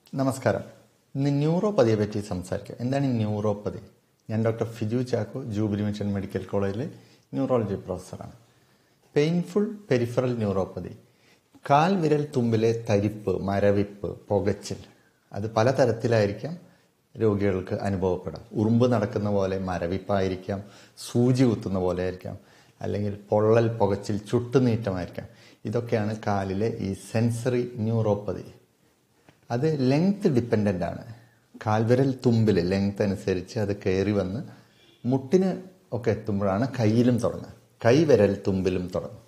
നമസ്കാരം ഇന്ന് ന്യൂറോപ്പതിയെ പറ്റി സംസാരിക്കാം എന്താണ് ഈ ന്യൂറോപ്പതി ഞാൻ doctor Fiju Chacko jubilee mission medical കോളേജിലെ ന്യൂറോളജി പ്രൊഫസറാണ് പെയിൻഫുൾ പെരിഫറൽ ന്യൂറോപ്പതി കാൽ വിരൽ തുമ്പിലെ തരിപ്പ് മരവിപ്പ് പുകച്ചിൽ അത് പലതരത്തിലായിരിക്കാം രോഗികൾക്ക് അനുഭവപ്പെടാം ഉറുമ്പ് നടക്കുന്ന പോലെ മരവിപ്പായിരിക്കാം സൂചി കുത്തുന്ന പോലെ ആയിരിക്കാം അല്ലെങ്കിൽ പൊള്ളൽ പുകച്ചിൽ ചുട്ടുനീറ്റമായിരിക്കാം ഇതൊക്കെയാണ് കാലിലെ ഈ സെൻസറി ന്യൂറോപ്പതി അത് ലെങ്ത് ഡിപ്പെൻഡൻ്റ് ആണ് കാൽവിരൽ തുമ്പിൽ ലെങ്ത് അനുസരിച്ച് അത് കയറി വന്ന് മുട്ടിന് ഒക്കെ എത്തുമ്പോഴാണ് കയ്യിലും തുടങ്ങുക കൈവിരൽ തുമ്പിലും തുടങ്ങും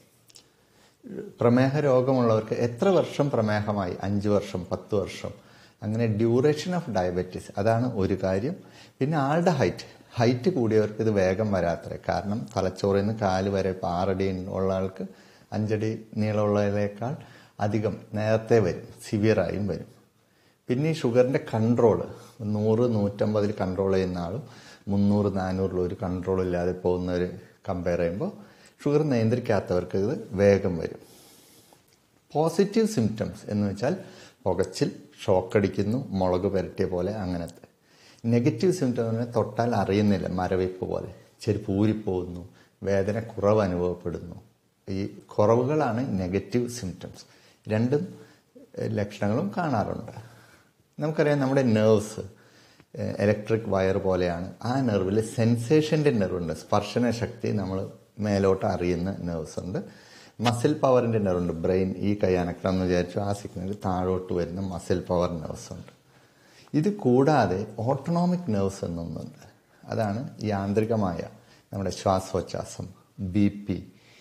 പ്രമേഹ രോഗമുള്ളവർക്ക് എത്ര വർഷം പ്രമേഹമായി അഞ്ച് വർഷം പത്ത് വർഷം അങ്ങനെ ഡ്യൂറേഷൻ ഓഫ് ഡയബറ്റീസ് അതാണ് ഒരു കാര്യം പിന്നെ ആളുടെ ഹൈറ്റ് ഹൈറ്റ് കൂടിയവർക്ക് ഇത് വേഗം വരാത്ര കാരണം തലച്ചോറിൽ നിന്ന് കാല് വരെ ഇപ്പോൾ ആറടി ഉള്ള ആൾക്ക് അഞ്ചടി നീളമുള്ളതിനേക്കാൾ അധികം നേരത്തെ വരും സിവിയറായും വരും പിന്നെ ഈ ഷുഗറിൻ്റെ കൺട്രോൾ നൂറ് നൂറ്റമ്പതിൽ കൺട്രോൾ ചെയ്യുന്ന ആളും മുന്നൂറ് നാനൂറിൽ ഒരു കൺട്രോൾ ഇല്ലാതെ പോകുന്നവർ കമ്പയർ ചെയ്യുമ്പോൾ ഷുഗർ നിയന്ത്രിക്കാത്തവർക്ക് ഇത് വേഗം വരും പോസിറ്റീവ് സിംറ്റംസ് എന്ന് വെച്ചാൽ പുകച്ചിൽ ഷോക്കടിക്കുന്നു മുളക് പുരട്ടിയ പോലെ അങ്ങനത്തെ നെഗറ്റീവ് സിംറ്റം തൊട്ടാൽ അറിയുന്നില്ല മരവിപ്പ് പോലെ ചെരുപ്പ് ഊരിപ്പോകുന്നു വേദന കുറവ് അനുഭവപ്പെടുന്നു ഈ കുറവുകളാണ് നെഗറ്റീവ് സിംറ്റംസ് രണ്ടും ലക്ഷണങ്ങളും കാണാറുണ്ട് നമുക്കറിയാം നമ്മുടെ നെർവ്സ് ഇലക്ട്രിക് വയർ പോലെയാണ് ആ നെർവിൽ സെൻസേഷൻ്റെ നെർവുണ്ട് സ്പർശന ശക്തി നമ്മൾ മേലോട്ട് അറിയുന്ന നെർവ്സ് ഉണ്ട് മസിൽ പവറിൻ്റെ നെർവുണ്ട് ബ്രെയിൻ ഈ കൈ അനക്കണം എന്ന് വിചാരിച്ചു ആ സിഗ്നൽ താഴോട്ട് വരുന്ന മസിൽ പവർ നെർവ്സ് ഉണ്ട് ഇത് കൂടാതെ ഓട്ടോണോമിക് നെർവ്സ് എന്നൊന്നുണ്ട് അതാണ് യാന്ത്രികമായ നമ്മുടെ ശ്വാസോച്ഛ്വാസം B P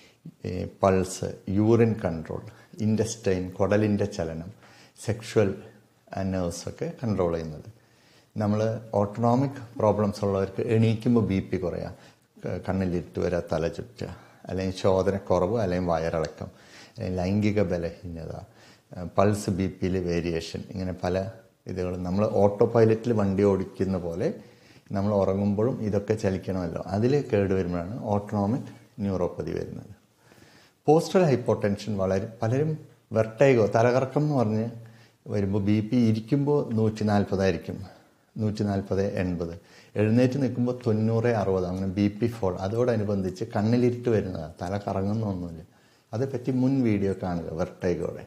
pulse urine control intestine കുടലിൻ്റെ ചലനം സെക്ഷുവൽ നെർവ്സ് ഒക്കെ കൺട്രോൾ ചെയ്യുന്നത് നമ്മൾ ഓട്ടോണോമിക് പ്രോബ്ലംസ് ഉള്ളവർക്ക് എണീക്കുമ്പോൾ ബി പി കുറയാം കണ്ണിലിട്ട് വരാ തല ചുറ്റുക അല്ലെങ്കിൽ ശോധനക്കുറവ് അല്ലെങ്കിൽ വയറിളക്കം അല്ലെങ്കിൽ ലൈംഗിക ബലഹീനത പൾസ് ബി പിയിൽ വേരിയേഷൻ ഇങ്ങനെ പല ഇതുകളും നമ്മൾ ഓട്ടോ പൈലറ്റിൽ വണ്ടി ഓടിക്കുന്ന പോലെ നമ്മൾ ഉറങ്ങുമ്പോഴും ഇതൊക്കെ ചലിക്കണമല്ലോ അതിൽ കേട് വരുമ്പോഴാണ് ഓട്ടോണോമിക് ന്യൂറോപ്പതി വരുന്നത് പോസ്റ്റൽ ഹൈപ്പോടെൻഷൻ വളരെ പലരും വെർട്ടൈഗോ തലകറക്കം എന്ന് പറഞ്ഞ് വരുമ്പോൾ ബി പി ഇരിക്കുമ്പോൾ നൂറ്റി നാൽപ്പതായിരിക്കും നൂറ്റി നാൽപ്പത് എൺപത് എഴുന്നേറ്റ് നിൽക്കുമ്പോൾ തൊണ്ണൂറ് അറുപത് അങ്ങനെ ബി പി ഫോൾ അതോടനുബന്ധിച്ച് കണ്ണിലിരിട്ട് വരുന്നതാണ് തല കറങ്ങുന്നൊന്നുമില്ല അതേപ്പറ്റി മുൻ വീഡിയോ കാണുക വെർട്ടൈഗോടെ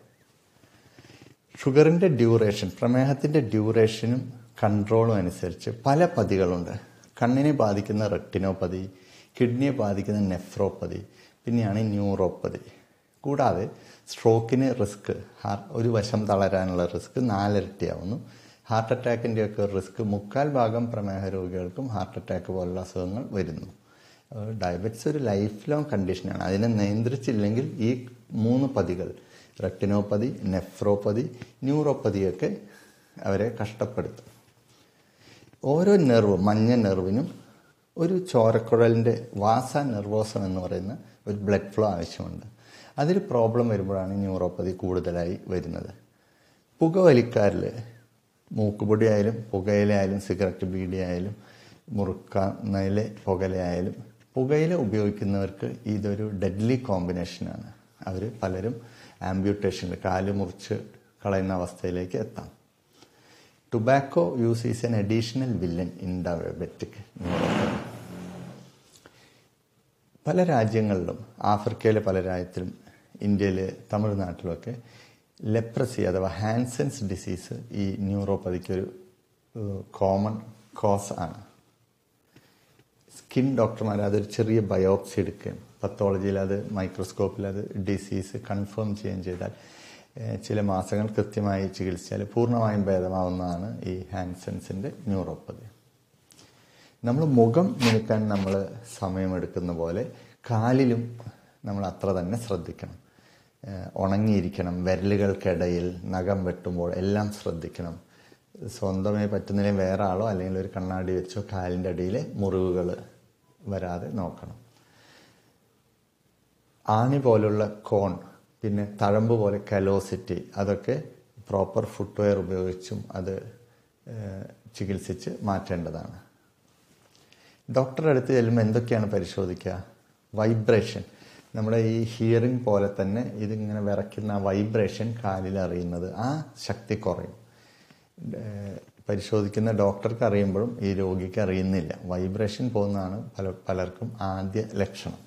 ഷുഗറിൻ്റെ ഡ്യൂറേഷൻ പ്രമേഹത്തിൻ്റെ ഡ്യൂറേഷനും കൺട്രോളും അനുസരിച്ച് പല പതികളുണ്ട് കണ്ണിനെ ബാധിക്കുന്ന റെട്ടിനോപ്പതി കിഡ്നിയെ ബാധിക്കുന്ന നെഫ്രോപ്പതി പിന്നെയാണ് ന്യൂറോപ്പതി കൂടാതെ സ്ട്രോക്കിന് റിസ്ക് ഒരു വശം തളരാനുള്ള റിസ്ക് നാലിരട്ടിയാവുന്നു ഹാർട്ട് അറ്റാക്കിൻ്റെ ഒക്കെ റിസ്ക് മുക്കാൽ ഭാഗം പ്രമേഹ രോഗികൾക്കും ഹാർട്ട് അറ്റാക്ക് പോലുള്ള അസുഖങ്ങൾ വരുന്നു ഡയബറ്റിസ് ഒരു ലൈഫ് ലോങ് കണ്ടീഷനാണ് അതിനെ നിയന്ത്രിച്ചില്ലെങ്കിൽ ഈ മൂന്ന് പതികൾ റെട്ടിനോപ്പതി നെഫ്രോപ്പതി ന്യൂറോപ്പതിയൊക്കെ അവരെ കഷ്ടപ്പെടുത്തും ഓരോ നെർവ് മഞ്ഞ നെർവിനും ഒരു ചോരക്കുഴലിൻ്റെ വാസ നെർവോസം എന്ന് പറയുന്ന ഒരു ബ്ലഡ് ഫ്ലോ ആവശ്യമുണ്ട് അതിൽ പ്രോബ്ലം വരുമ്പോഴാണ് ന്യൂറോപ്പതി കൂടുതലായി വരുന്നത് പുകവലിക്കാരിൽ മൂക്കുപൊടി ആയാലും പുകയിലായാലും സിഗരറ്റ് ബീഡി ആയാലും മുറുക്കുന്നതിലെ പുകയിലായാലും പുകയില ഉപയോഗിക്കുന്നവർക്ക് ഇതൊരു ഡെഡ്ലി കോമ്പിനേഷനാണ് അവർ പലരും ആംബ്യൂട്ടേഷനിൽ കാല് മുറിച്ച് കളയുന്ന അവസ്ഥയിലേക്ക് എത്താം tobacco use is an additional villain in diabetic neuropathy പല രാജ്യങ്ങളിലും ആഫ്രിക്കയിലെ പല രാജ്യത്തിലും ഇന്ത്യയിലെ തമിഴ്നാട്ടിലുമൊക്കെ ലെപ്രസി അഥവാ ഹാൻസൻസ് ഡിസീസ് ഈ ന്യൂറോപ്പതിക്കൊരു കോമൺ കോസ് ആണ് സ്കിൻ ഡോക്ടർമാർ അതൊരു ചെറിയ ബയോപ്സി എടുക്കുകയും പത്തോളജിയിൽ അത് മൈക്രോസ്കോപ്പിൽ അത് ഡിസീസ് കൺഫേം ചെയ്യുകയും ചെയ്താൽ ചില മാസങ്ങൾ കൃത്യമായി ചികിത്സിച്ചാൽ പൂർണ്ണമായും ഭേദമാവുന്നതാണ് ഈ ഹാൻസൻസിൻ്റെ ന്യൂറോപ്പതി നമ്മൾ മുഖം മിനുക്കാൻ നമ്മൾ സമയമെടുക്കുന്ന പോലെ കാലിലും നമ്മൾ അത്ര തന്നെ ശ്രദ്ധിക്കണം ഉണങ്ങിയിരിക്കണം വിരലുകൾക്കിടയിൽ നഖം വെട്ടുമ്പോൾ എല്ലാം ശ്രദ്ധിക്കണം സ്വന്തമായി പറ്റുന്നില്ലെങ്കിൽ വേറെ ആളോ അല്ലെങ്കിൽ ഒരു കണ്ണാടി വെച്ചോ കാലിൻ്റെ അടിയിൽ മുറിവുകൾ വരാതെ നോക്കണം ആണി പോലുള്ള കോൺ പിന്നെ തഴമ്പ് പോലെ കലോസിറ്റി അതൊക്കെ പ്രോപ്പർ ഫുട്വെയർ ഉപയോഗിച്ചും അത് ചികിത്സിച്ച് മാറ്റേണ്ടതാണ് ഡോക്ടറുടെ അടുത്ത് ചെല്ലുമ്പോൾ എന്തൊക്കെയാണ് പരിശോധിക്കുക വൈബ്രേഷൻ നമ്മുടെ ഈ ഹിയറിംഗ് പോലെ തന്നെ ഇതിങ്ങനെ വിറയ്ക്കുന്ന വൈബ്രേഷൻ കാലിൽ അറിയുന്നത് ആ ശക്തി കുറയും ഏഹ്, പരിശോധിക്കുന്ന ഡോക്ടർക്ക് അറിയുമ്പോഴും ഈ രോഗിക്ക് അറിയുന്നില്ല വൈബ്രേഷൻ പോകുന്നതാണ് പല പലർക്കും ആദ്യ ലക്ഷണം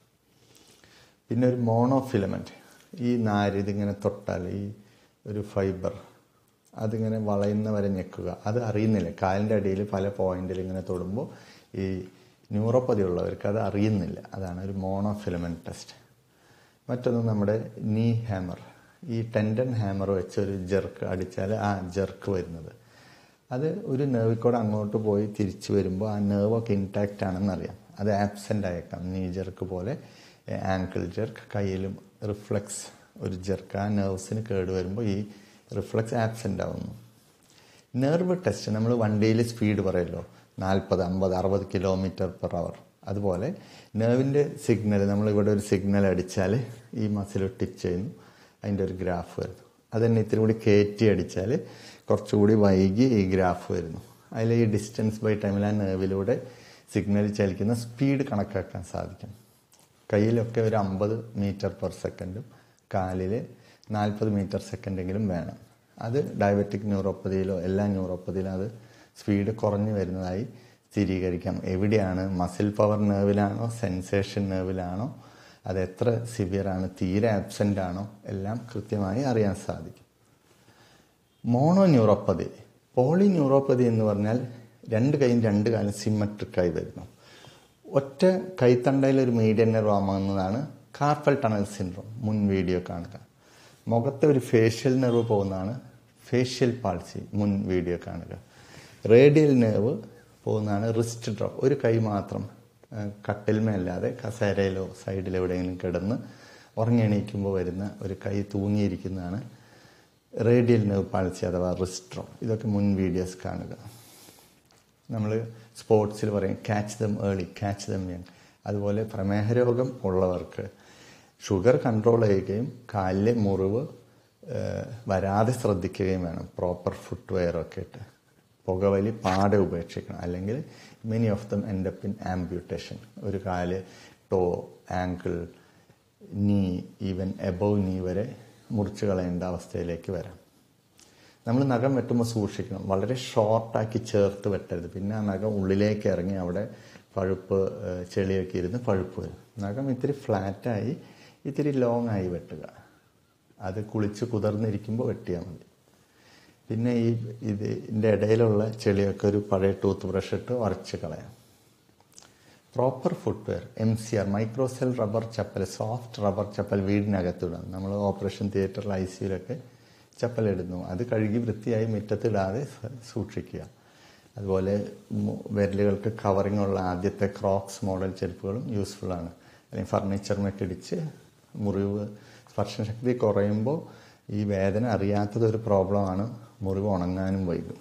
പിന്നെ ഒരു മോണോഫിലമെന്റ് ഈ നാര് ഇതിങ്ങനെ തൊട്ടാൽ ഈ ഒരു ഫൈബർ അതിങ്ങനെ വളയുന്ന വരെ ഞെക്കുക അത് അറിയുന്നില്ല കാലിൻ്റെ അടിയിൽ പല പോയിന്റിൽ ഇങ്ങനെ തൊടുമ്പോൾ ഈ ന്യൂറോപ്പതി ഉള്ളവർക്ക് അത് അറിയുന്നില്ല അതാണ് ഒരു മോണോഫിലമെന്റ് ടെസ്റ്റ് മറ്റൊന്ന് നമ്മുടെ നീ ഹാമർ ഈ ടെൻഡൻ ഹാമർ വെച്ച് ഒരു ജെർക്ക് അടിച്ചാൽ ആ ജെർക്ക് വരുന്നത് അത് ഒരു നെർവിൽ കൂടെ അങ്ങോട്ട് പോയി തിരിച്ചു വരുമ്പോൾ ആ നെർവൊക്കെ ഇൻടാക്റ്റ് ആണെന്ന് അറിയാം അത് ആബ്സെൻ്റ് ആയേക്കാം നീ ജെർക്ക് പോലെ ആങ്കിൾ ജെർക്ക് കയ്യിലും റിഫ്ലക്സ് ഒരു ജെർക്ക് ആ നെർവ്സിന് കേട് വരുമ്പോൾ ഈ റിഫ്ലക്സ് ആബ്സെൻ്റ് ആവുന്നു നെർവ് ടെസ്റ്റ് നമ്മൾ വണ്ടിയിൽ സ്പീഡ് പറയല്ലോ നാൽപ്പത് അമ്പത് അറുപത് കിലോമീറ്റർ പെർ അവർ അതുപോലെ നെർവിൻ്റെ സിഗ്നൽ നമ്മൾ ഇവിടെ ഒരു സിഗ്നൽ അടിച്ചാൽ ഈ മസിൽ ടിച്ച് ചെയ്യുന്നു അതിൻ്റെ ഒരു ഗ്രാഫ് വരുന്നു അത് തന്നെ ഇത്തിരി കൂടി കയറ്റി അടിച്ചാൽ കുറച്ചുകൂടി വൈകി ഈ ഗ്രാഫ് വരുന്നു അതിൽ ഈ ഡിസ്റ്റൻസ് ബൈ ടൈമിൽ ആ നെർവിലൂടെ സിഗ്നൽ ചലിക്കുന്ന സ്പീഡ് കണക്കാക്കാൻ സാധിക്കും കയ്യിലൊക്കെ ഒരു അമ്പത് മീറ്റർ പെർ സെക്കൻഡും കാലിൽ നാൽപ്പത് മീറ്റർ സെക്കൻഡെങ്കിലും വേണം അത് ഡയബറ്റിക് ന്യൂറോപ്പതിയിലോ എല്ലാ ന്യൂറോപ്പതിയിലും അത് സ്പീഡ് കുറഞ്ഞു വരുന്നതായി സ്ഥിരീകരിക്കാം എവിടെയാണ് മസിൽ പവർ നെർവിലാണോ സെൻസേഷൻ നെർവിലാണോ അത് എത്ര സിവിയർ ആണ് തീരെ ആബ്സെൻ്റ് ആണോ എല്ലാം കൃത്യമായി അറിയാൻ സാധിക്കും മോണോ ന്യൂറോപ്പതി പോളി ന്യൂറോപ്പതി എന്ന് പറഞ്ഞാൽ രണ്ട് കൈയും രണ്ട് കാലും സിമ്മട്രിക്കായി വരുന്നു ഒറ്റ കൈത്തണ്ടയിൽ ഒരു മീഡിയൻ നെർവ് ആകുന്നതാണ് കാർപ്പൽ ടണൽ സിൻഡ്രോം മുൻ വീഡിയോ കാണുക മുഖത്തെ ഒരു ഫേഷ്യൽ നെർവ് പോകുന്നതാണ് ഫേഷ്യൽ പാൾസി മുൻ വീഡിയോ കാണുക റേഡിയൽ നെർവ് പോകുന്നതാണ് റിസ്റ്റ് ഡ്രോപ്പ് ഒരു കൈ മാത്രം ആ, കട്ടിൽമേലല്ലാതെ കസേരയിലോ സൈഡിലോ എവിടെയെങ്കിലും കിടന്ന് ഉറങ്ങി എണീക്കുമ്പോൾ വരുന്ന ഒരു കൈ തൂങ്ങിയിരിക്കുന്നതാണ് റേഡിയൽ നെർവ് പാൾസി അഥവാ റിസ്ട്രോ ഇതൊക്കെ മുൻ വീഡിയോസ് കാണുക നമ്മൾ സ്പോർട്സിൽ പറയും catch them early catch them young അതുപോലെ പ്രമേഹ രോഗം ഉള്ളവർക്ക് ഷുഗർ കൺട്രോൾ ചെയ്യുകയും കാലിലെ മുറിവ് ഏഹ്, വരാതെ ശ്രദ്ധിക്കുകയും വേണം പ്രോപ്പർ ഫുട് വെയർ ഒക്കെ ഇട്ട് പുകവലി പാടെ ഉപേക്ഷിക്കണം അല്ലെങ്കിൽ many of them end up in amputation ഒരു കാല് toe ankle knee even above knee വരെ മുറിച്ച് കളയേണ്ട അവസ്ഥയിലേക്ക് വരാം നമ്മൾ നഖം വെട്ടുമ്പോൾ സൂക്ഷിക്കണം വളരെ ഷോർട്ടാക്കി ചേർത്ത് വെട്ടരുത് പിന്നെ ആ നഖം ഉള്ളിലേക്ക് ഇറങ്ങി അവിടെ പഴുപ്പ് ഏഹ്, ചെളിയൊക്കെ ഇരുന്ന് പഴുപ്പ് വരും നഖം ഇത്തിരി ഫ്ലാറ്റായി ഇത്തിരി ലോങ് ആയി വെട്ടുക അത് കുളിച്ച് കുതിർന്നിരിക്കുമ്പോൾ വെട്ടിയാൽ മതി പിന്നെ ഈ ഇതിൻ്റെ ഇടയിലുള്ള ചെളിയൊക്കെ ഒരു പഴയ ടൂത്ത് ബ്രഷ് ഇട്ട് ഉരച്ച് കളയാം proper footwear M C R microcell rubber chappal soft rubber chappal വീടിനകത്തിടാം നമ്മൾ ഓപ്പറേഷൻ തിയേറ്ററിൽ ഐ സിയിലൊക്കെ ചപ്പലിടുന്നു അത് കഴുകി വൃത്തിയായി മുറ്റത്തിടാതെ സ- സൂക്ഷിക്കുക അതുപോലെ മു- വിരലുകൾക്ക് കവറിംഗ് ഉള്ള ആദ്യത്തെ ക്രോക്സ് മോഡൽ ചെരുപ്പുകളും യൂസ്ഫുൾ ആണ് അല്ലെങ്കിൽ ഫർണിച്ചറിനൊക്കെ ഇടിച്ച് മുറിവ് സ്പർശനശക്തി കുറയുമ്പോൾ ഈ വേദന അറിയാത്തത് ഒരു പ്രോബ്ലമാണ് മുറിവ് ഉണങ്ങാനും വൈകും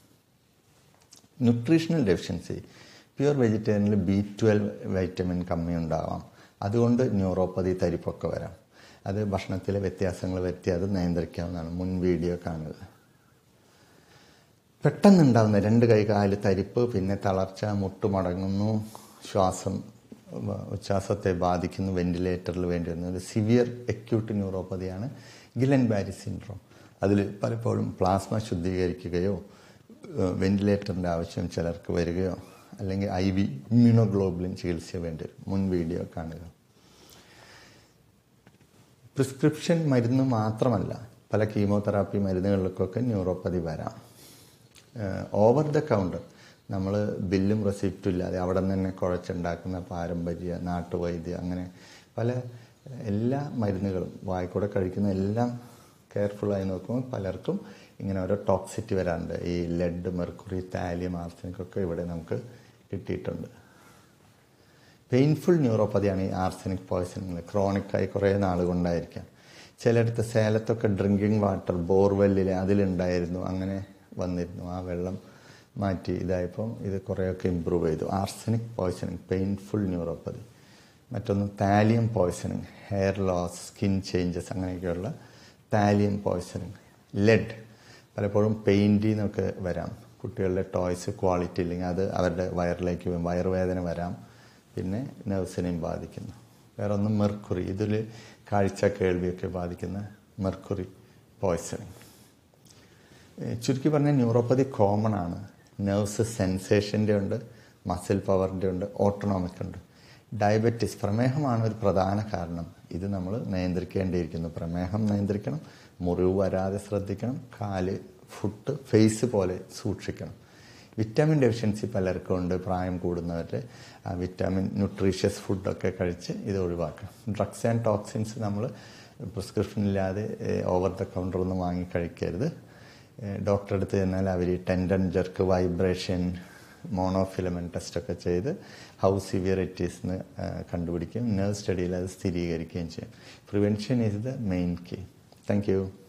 ന്യൂട്രീഷണൽ ഡെഫിഷ്യൻസി പ്യുവർ വെജിറ്റേറിയനിൽ ബി ട്വൽവ് വൈറ്റമിൻ കമ്മി ഉണ്ടാവാം അതുകൊണ്ട് ന്യൂറോപ്പതി തരിപ്പൊക്കെ വരാം അത് ഭക്ഷണത്തിലെ വ്യത്യാസങ്ങൾ വരുത്തി അത് നിയന്ത്രിക്കാവുന്നതാണ് മുൻ വീഡിയോ കാണുക പെട്ടെന്നുണ്ടാവുന്ന രണ്ട് കൈ കാല് തരിപ്പ് പിന്നെ തളർച്ച മുട്ടുമടങ്ങുന്നു ശ്വാസം വ- ഉച്ഛ്വാസത്തെ ബാധിക്കുന്നു വെന്റിലേറ്ററിൽ വേണ്ടി വരുന്ന ഒരു സിവിയർ എക്യൂട്ട് ന്യൂറോപ്പതിയാണ് ഗിലൻ ബാരി സിൻഡ്രോം അതിൽ പലപ്പോഴും പ്ലാസ്മ ശുദ്ധീകരിക്കുകയോ ഏഹ്, വെന്റിലേറ്ററിൻ്റെ ആവശ്യം ചിലർക്ക് വരികയോ അല്ലെങ്കിൽ ഐ വി ഇമ്മ്യൂണോഗ്ലോബുലിൻ ചികിത്സ വേണ്ടി വരും മുൻ വീഡിയോ കാണുക പ്രിസ്ക്രിപ്ഷൻ മരുന്ന് മാത്രമല്ല പല കീമോതെറാപ്പി മരുന്നുകൾക്കൊക്കെ ന്യൂറോപ്പതി വരാം ഓവർ ദ കൗണ്ടർ നമ്മൾ ബില്ലും റെസിപ്റ്റും ഇല്ലാതെ അവിടെ നിന്ന് തന്നെ കുഴച്ചുണ്ടാക്കുന്ന പാരമ്പര്യ നാട്ടുവൈദ്യം അങ്ങനെ പല എല്ലാ മരുന്നുകളും വായിക്കൂടെ കഴിക്കുന്ന എല്ലാം കെയർഫുള്ളായി നോക്കുമ്പോൾ പലർക്കും ഇങ്ങനെ ഓരോ ടോക്സിറ്റി വരാറുണ്ട് ഈ ലെഡ് മെർക്കുറി താലിയം ആർസനിക് ഒക്കെ ഇവിടെ നമുക്ക് കിട്ടിയിട്ടുണ്ട് പെയിൻഫുൾ ന്യൂറോപ്പതിയാണ് ഈ ആർസനിക് പോയ്സണിങ് ക്രോണിക്കായി കുറേ നാൾ കൊണ്ടായിരിക്കാം ചിലയിടത്ത് സേലത്തൊക്കെ ഡ്രിങ്കിങ് വാട്ടർ ബോർവെല്ലിൽ അതിലുണ്ടായിരുന്നു അങ്ങനെ വന്നിരുന്നു ആ വെള്ളം മാറ്റി ഇതായപ്പം ഇത് കുറേയൊക്കെ ഇമ്പ്രൂവ് ചെയ്തു ആർസനിക് പോയ്സണിങ് പെയിൻഫുൾ ന്യൂറോപ്പതി മറ്റൊന്ന് thallium poisoning hair loss skin changes അങ്ങനെയൊക്കെയുള്ള താലിയം പോയ്സണിങ് ലെഡ് പലപ്പോഴും പെയിൻറ്റിൽ നിന്നൊക്കെ വരാം കുട്ടികളുടെ ടോയ്സ് ക്വാളിറ്റി ഇല്ലെങ്കിൽ അത് അവരുടെ വയറിലേക്ക് വരും വയറുവേദന വരാം പിന്നെ നെർവ്സിനെയും ബാധിക്കുന്നു വേറെ ഒന്ന് മെർക്കുറി ഇതിൽ കാഴ്ച കേൾവിയൊക്കെ ബാധിക്കുന്ന മെർക്കുറി പോയ്സണിങ് ഏഹ് ചുരുക്കി പറഞ്ഞാൽ ന്യൂറോപ്പതി കോമൺ ആണ് നെർവ്സ് സെൻസേഷൻ്റെ ഉണ്ട് മസിൽ പവറിൻ്റെ ഉണ്ട് ഓട്ടോണോമിക് ഉണ്ട് ഡയബറ്റിസ് പ്രമേഹമാണ് ഒരു പ്രധാന കാരണം ഇത് നമ്മൾ നിയന്ത്രിക്കേണ്ടിയിരിക്കുന്നു പ്രമേഹം നിയന്ത്രിക്കണം മുറിവ് വരാതെ ശ്രദ്ധിക്കണം കാല് ഫുട്ട് ഫേസ് പോലെ സൂക്ഷിക്കണം വിറ്റാമിൻ ഡെഫിഷ്യൻസി പലർക്കും ഉണ്ട് പ്രായം കൂടുന്നവരിൽ ആ വിറ്റാമിൻ ന്യൂട്രീഷ്യസ് ഫുഡൊക്കെ കഴിച്ച് ഇത് ഒഴിവാക്കണം ഡ്രഗ്സ് ആൻഡ് ടോക്സിൻസ് നമ്മൾ പ്രിസ്ക്രിപ്ഷൻ ഇല്ലാതെ ഓവർ ദ കൗണ്ടർ ഒന്നും വാങ്ങി കഴിക്കരുത് ഡോക്ടറെ അടുത്ത് ചെന്നാൽ അവർ ടെൻഡൻ ജെർക്ക് വൈബ്രേഷൻ മോണോഫിലമെൻറ്റ് ടെസ്റ്റൊക്കെ ചെയ്ത് ഹൗ സിവിയർ ഇറ്റ് ഈസ് എന്ന് കണ്ടുപിടിക്കുകയും നേഴ്സ് സ്റ്റഡിയിൽ അത് സ്ഥിരീകരിക്കുകയും ചെയ്യും prevention is the main key thank U